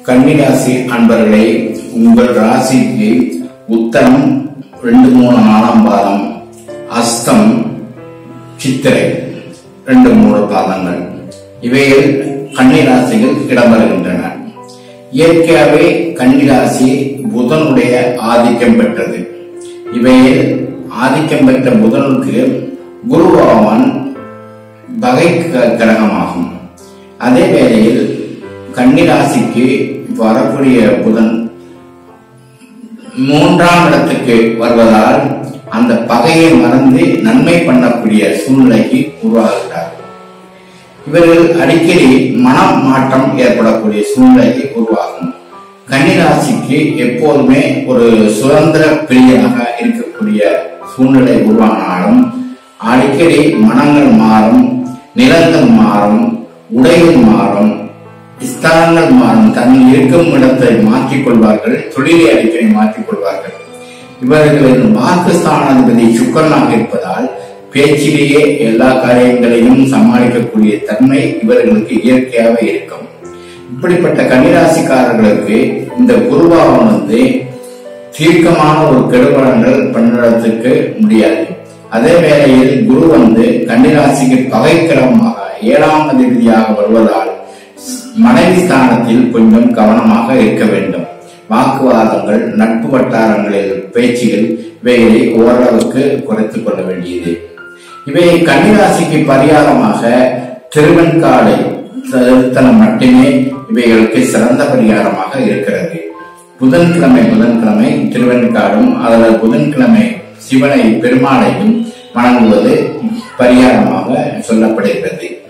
கன்னிராசி அன்பர்களே உங்கள் ராசிக்கு உத்தரம் ரெண்டு மூணு நாலாம் பாதம் அஸ்தம் சித்திரை ரெண்டு மூணு பாதங்கள் இவைகள் கன்னிராசிகள் இடம்பெறுகின்றன இயற்கையாகவே கன்னிராசி புதனுடைய ஆதிக்கம் பெற்றது இவையில் ஆதிக்கம் பெற்ற புதனுக்கு குரு பகவான் வகை க- கிரகமாகும் அதே வேளையில் கன்னிராசிக்கு வரக்கூடிய புதன் மூன்றாம் இடத்துக்கு வருவதால் அந்த பகையை மறந்து நன்மை பண்ணக்கூடிய சூழ்நிலைக்கு உருவாகிறார் இவர்கள் அடிக்கடி மனம் மாற்றம் ஏற்படக்கூடிய சூழ்நிலைக்கு உருவாகும் கன்னிராசிக்கு எப்போதுமே ஒரு சுதந்திர பிரியனாக இருக்கக்கூடிய சூழ்நிலை உருவானாலும் அடிக்கடி மனங்கள் மாறும் நிலங்கள் மாறும் உடைகள் மாறும் ஸ்தானங்கள் மாறும் தன் இருக்கும் இடத்தை மாற்றிக் கொள்வார்கள் தொழிலை அடிக்கடி மாற்றிக் கொள்வார்கள் இவர்களின் வாக்கு ஸ்தானாதிபதி சுக்கரனாக இருப்பதால் பேச்சிலேயே எல்லா காரியங்களையும் சமாளிக்கக்கூடிய தன்மை இவர்களுக்கு இயற்கையாக இருக்கும் இப்படிப்பட்ட கன்னிராசிக்காரர்களுக்கு இந்த குருபாவம் வந்து தீர்க்கமான ஒரு கெடுபலன்கள் பண்ணுறதுக்கு முடியாது அதே வேளையில் குரு வந்து கன்னிராசிக்கு பகைக்கிரமமாக ஏழாம் அதிபதியாக வருவதால் மனைவி ஸ்தானத்தில் கொஞ்சம் கவனமாக இருக்க வேண்டும் வாக்குவாதங்கள் நட்பு வட்டாரங்களில் பேச்சுகள் இவைகளை ஓரளவுக்கு குறைத்துக் கொள்ள வேண்டியது இவை கன்னிராசிக்கு பரிகாரமாக திருவெண்காடு செலுத்தனம் மட்டுமே இவைகளுக்கு சிறந்த பரிகாரமாக இருக்கிறது புதன்கிழமை புதன்கிழமை திருவெண்காடும் அதில் புதன்கிழமை சிவனை பெருமாளையும் வணங்குவது பரிகாரமாக சொல்லப்படுகிறது